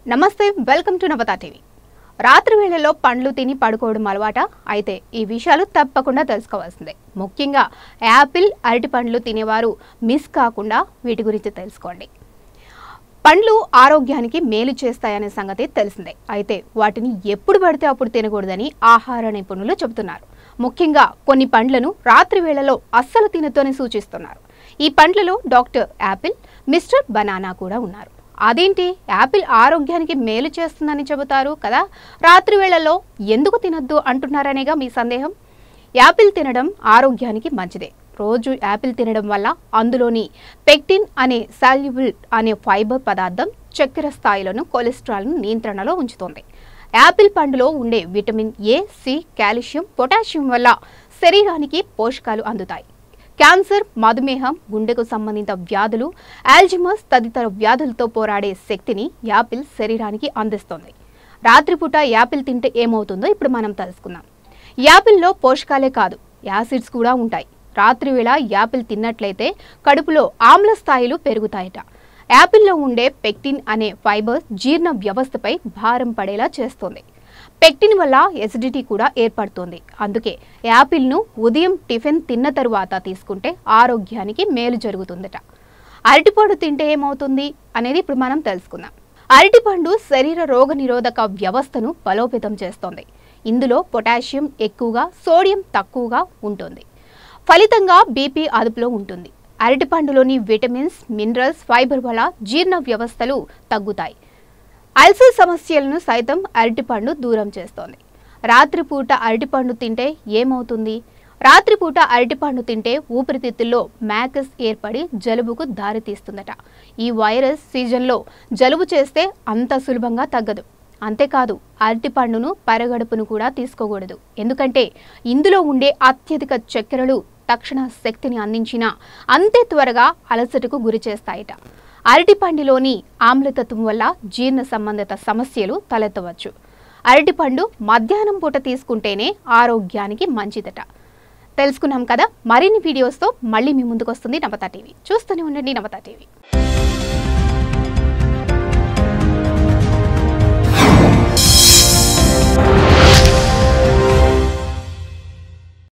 నమస్తే welcome to Navata TV రాత్రి వేళల్లో పండ్లు తిని పడుకోవడం అలవాట అయితే ఈ విషయాలు తప్పకుండా తెలుసుకోవాల్సిందే ముఖ్యంగా యాపిల్ అరటి పండ్లు తినేవారు మిస్ కాకుండా వీటి గురించి తెలుసుకోండి పండ్లు ఆరోగ్యానికి మేలు చేస్తాయనే సంగతి తెలిసిందే అయితే వాటిని ఎప్పుడు పడితే అప్పుడు తినకూడదని ఆహార నిపుణులు చెబుతున్నారు ముఖ్యంగా కొన్ని పండ్లను రాత్రి వేళలో అస్సలు తినొద్దని సూచిస్తున్నారు ఈ పండ్లలో డాక్టర్ యాపిల్ మిస్టర్ బనానా కూడా ఉన్నారు అదేంటి యాపిల్ ఆరోగ్యానికి మేలు చేస్తుందని చెబుతారు కదా రాత్రి వేళల్లో ఎందుకు తినొద్దు అంటున్నారనేగా మీ సందేహం యాపిల్ తినడం ఆరోగ్యానికి మంచిదే రోజు యాపిల్ తినడం వల్ల అందులోని పెక్టిన్ అనే సాల్యుబుల్ అనే ఫైబర్ పదార్థం చక్కెర స్థాయిలను కొలెస్ట్రాల్ను నియంత్రణలో ఉంచుతుంది యాపిల్ పండులో ఉండే vitamin A C calcium potassium వల్ల శరీరానికి పోషకాలు అందుతాయి క్యాన్సర్ మధుమేహం గుండెకు సంబంధిత వ్యాధులు ఆల్జిమస్ తదితర వ్యాధులతో పోరాడే శక్తిని యాపిల్ శరీరానికి అందిస్తుంది రాత్రిపూట యాపిల్ తింటే ఏమవుతుందో ఇప్పుడు మనం తెలుసుకుందాం యాపిల్లో పోషకాలే కాదు యాసిడ్స్ కూడా ఉంటాయి రాత్రి వేళ యాపిల్ తిన్నట్లయితే కడుపులో ఆమ్ల స్థాయిలు పెరుగుతాయట యాపిల్లో ఉండే పెక్టిన్ అనే ఫైబర్ జీర్ణ వ్యవస్థపై భారం పడేలా చేస్తుంది పెక్టిన్ వల్ల ఎసిడిటీ కూడా ఏర్పడుతుంది అందుకే యాపిల్ను ఉదయం టిఫిన్ తిన్న తరువాత తీసుకుంటే ఆరోగ్యానికి మేలు జరుగుతుందట అరటిపండు తింటే ఏమవుతుంది అనేది ఇప్పుడు మనం తెలుసుకుందాం అరటిపండు శరీర రోగ నిరోధక వ్యవస్థను బలోపేతం చేస్తుంది ఇందులో పొటాషియం ఎక్కువగా సోడియం తక్కువగా ఉంటుంది ఫలితంగా బీపీ అదుపులో ఉంటుంది అరటిపండులోని విటమిన్స్ మినరల్స్ ఫైబర్ వల్ల జీర్ణ వ్యవస్థలు తగ్గుతాయి అల్సర్ సమస్యలను సైతం అరటిపండు దూరం చేస్తోంది రాత్రిపూట అరటిపండు తింటే ఏమవుతుంది రాత్రిపూట అరటిపండు తింటే ఊపిరితిత్తుల్లో మ్యాకస్ ఏర్పడి జలుబుకు దారితీస్తుందట ఈ వైరస్ సీజన్లో జలుబు చేస్తే అంత సులభంగా తగ్గదు అంతేకాదు అరటిపండును పరగడుపును కూడా తీసుకోకూడదు ఎందుకంటే ఇందులో ఉండే అత్యధిక చక్కెరలు తక్షణ శక్తిని అందించిన అంతే త్వరగా అలసటకు గురి చేస్తాయట అరటిపండులోని ఆమ్లతత్వం వల్ల జీర్ణ సంబంధిత సమస్యలు తలెత్తవచ్చు అరటిపండు మధ్యాహ్నం పూట తీసుకుంటేనే ఆరోగ్యానికి మంచిదట తెలుసుకున్నాం కదా మరిన్ని వీడియోస్తో మళ్ళీ మీ ముందుకు వస్తుంది నవతా టీవీ చూస్తూనే ఉండండి నవతా టీవీ